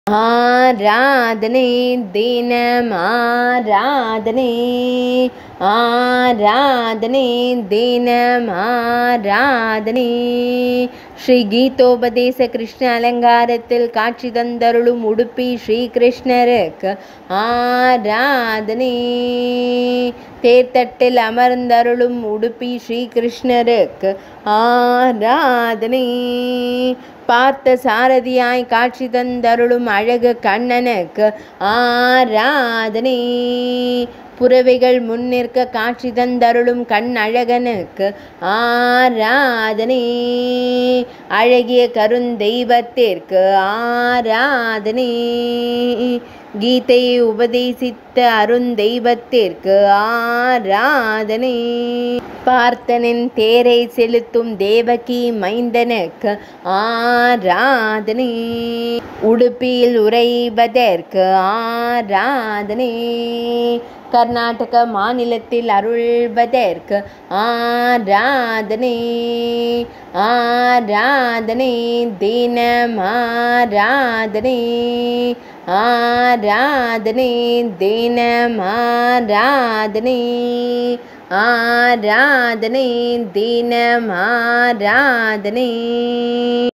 ஆராதனை தினம் ஆராதனை ஆராதனை தினம் ஆராதனை ஸ்ரீ கீதோபதேச கிருஷ்ண அலங்காரத்தில் காட்சி தந்தருளும் உடுப்பி ஸ்ரீ கிருஷ்ணருக்கு ஆராதனை தேர்தட்டில் அமர்ந்தருளும் உடுப்பி ஸ்ரீ கிருஷ்ணருக்கு ஆராதனை பார்த்த சாரதியாய் காட்சி தந்தருளும் அழகு கண்ணனுக்கு ஆராதனை புறவைகள் முன்னிற்க காட்சி தந்தருளும் கண் அழகனுக்கு ஆராதனை அழகிய கருந்தெய்வத்திற்கு ஆராதனை கீதையை உபதேசித்த அருந்தெய்வத்திற்கு ஆராதனை பார்த்தனின் தேரை செலுத்தும் தேவகி மைந்தனுக்கு ஆராதனை உடுப்பியில் உறைவதற்கு ஆராதனை கர்நாடக மாநிலத்தில் அருள்வதற்கு ஆராதனை ஆராதனை தினம் ஆராதனை ஆராதனை தினம் ஆராதனை ஆராதனை தினம் ஆராதனை